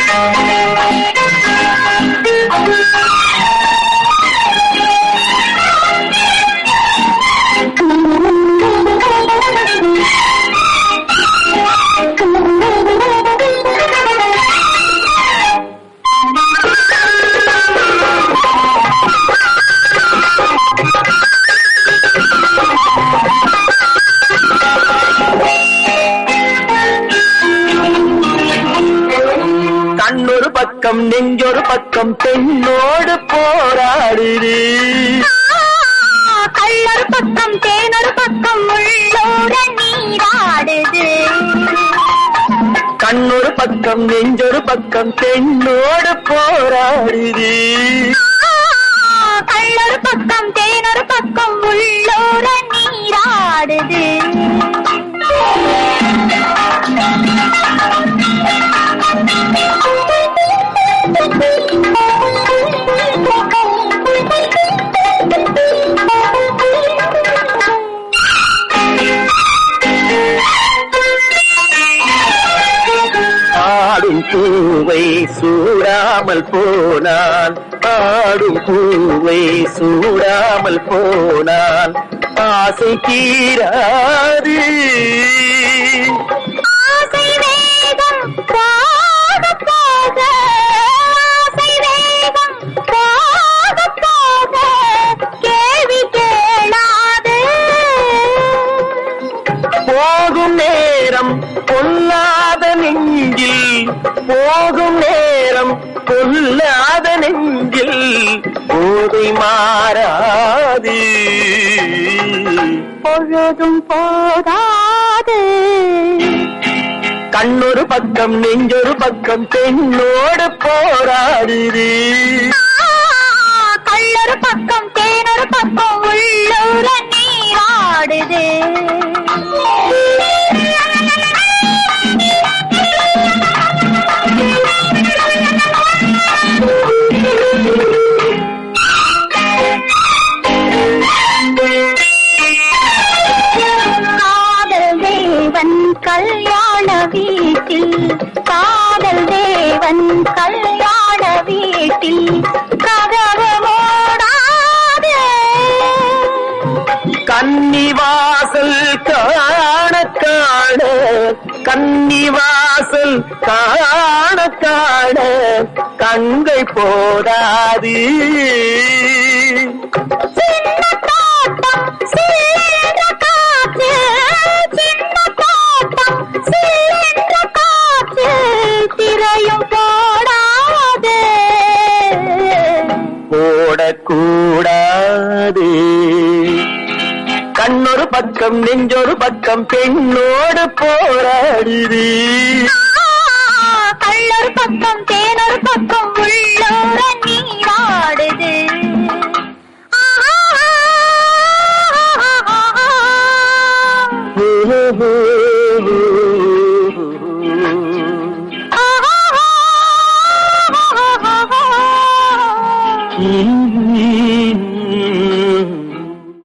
கண்ணொரு பக்கம் நெஞ்சொரு பக்கம் பெண்ணோடு போராடுது கள்ளொரு பக்கம் தேனொரு பக்கம் உள்ளோட நீராடுது கண்ணொரு பக்கம் நெஞ்சொரு பக்கம் பெண்ணோடு போராடுது கள்ளொரு பக்கம் தேனொரு பக்கம் உள்ளோட நீராடுது ஆடும் பூவை சூடாமல் போனான் ஆடும் பூவை சூடாமல் போனான் ஆசை தீராது ஆசை வேகம் போக போக ஆசை வேகம் போக போக கேள்வி கேளாது போகும் நேரம் பொல்லாத நெஞ்சில் போகும் நேரம் பொல்லாத நெஞ்சில் போதை மாறாது பொழுதும் போதாது கண்ணொரு பக்கம் நெஞ்சொரு பக்கம் பெண்ணோடு போராடுது கள்ளொரு பக்கம் தேனொரு பக்கம் உள்ளூர நீராடுது காதல் தேவன் கல்யாண வீட்டில் காதல் தேவன் கல்யாண வீட்டில் கதவு மூடாது கன்னிவாசல் காண காண கன்னிவாசல் காண காண கண்கள் போடாது சின்ன தோட்டம் சில்லென்ற காற்று சின்ன தோட்டம் சில்லென்ற காற்று திரையும் போடாது போடக்கூடாது கண்ணொரு பக்கம் நெஞ்சொரு பக்கம் பெண்ணோடு போராடுது கள்ளொரு பக்கம் தேனொரு பக்கம் உள்ளோர நீராடுது Mm-hmm.